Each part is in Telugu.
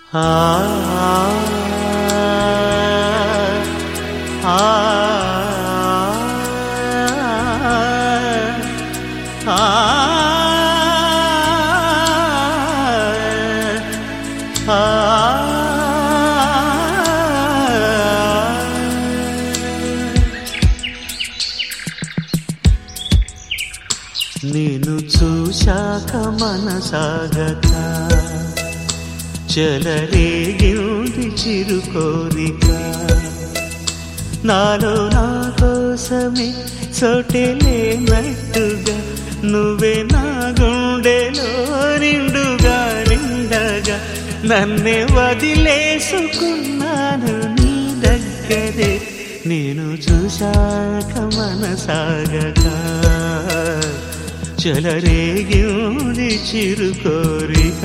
ఆ ఆ నేను చూశాక మనసాగక చెలరేగింది చిరు కోరిక నాలో నా కోసమే చోటే లేనట్టుగా నువ్వే నా గుండెలో నిండుగా నిండగా నన్నే వదిలేసుకున్నాను నీ దగ్గరే నేను చూశాక మనసాగక చెలరేగింది చిరు కోరిక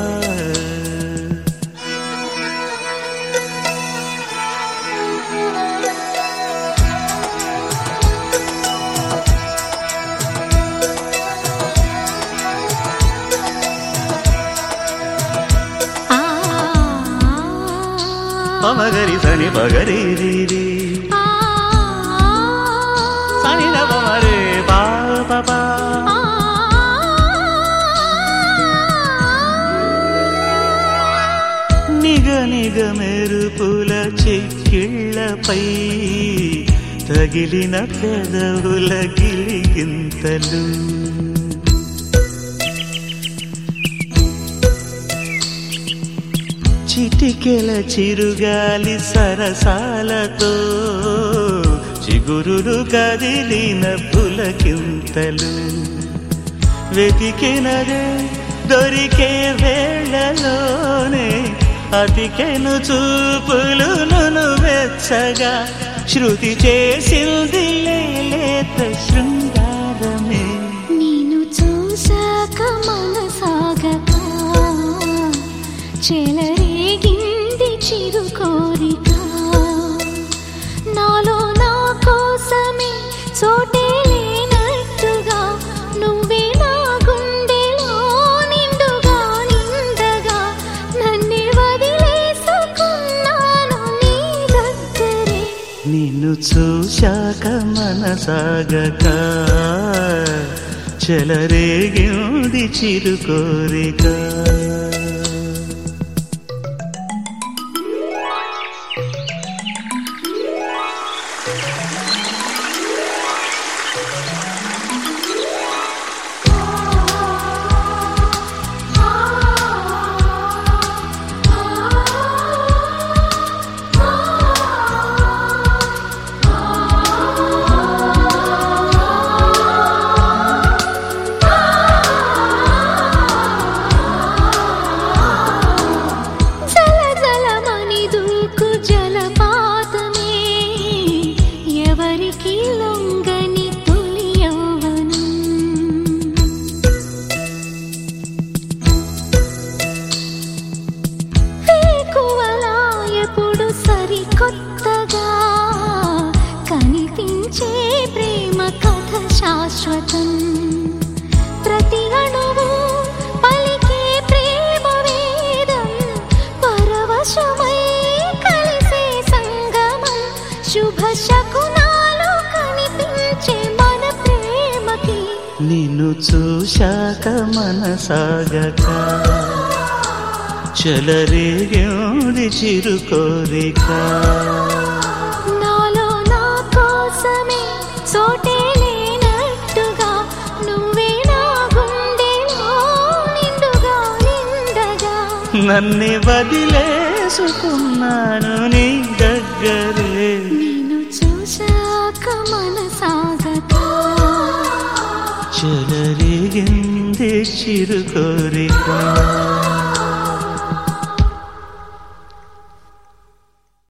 ఆ పమగరి సని పగరి రి రి. ఆ సని ద పమరే పా పా పా. నిగ నిగ మెరుపుల చెక్కిళ్ళపై తగిలిన పెదవుల గిలిగింతలు చిటికెల చిరుగాలి సరసాలతో చిగురులు కదిలిన పులకింతలు వెతికినదే దొరికే వేళలోనే అతికెను చూపులు నును వెచ్చగా శృతి చేసింది లేత శృంగారమే నేను చూశాక మనసాగక చెలరేగింది చిరు కోరిక నాలో నా కోసమే చోటే లేనట్టుగా నువ్వే నా గుండెలో నిండుగా నిండగా నన్నే వదిలేసుకున్నాను నీ దగ్గరే నిన్ను చూశాక మనసాగక చెలరేగింది చిరు కోరిక జల జలమని దూకు జలపాతమే ఎవరికి లొంగని తొలి యౌవనం వేకువలా ఎప్పుడు సరికొత్తగా కనిపించే ప్రేమ కథ శాశ్వతం ప్రతి అణువు పలికే ప్రేమ వేదం పరవశమై కలిసే సంగమం శుభ శకునాలు కనిపించే మన ప్రేమకి నిన్ను చూశాక మనసాగక చెలరేగింది చిరు కోరిక నాలో నా కోసమే చోటే లేనట్టుగా నువ్వే నా గుండెలో నిండుగా నిండగా నన్ను వదిలేసుకున్నాను నీ దగ్గరే నేను చూశాక మనసాగక చెలరేగింది చిరు కోరిక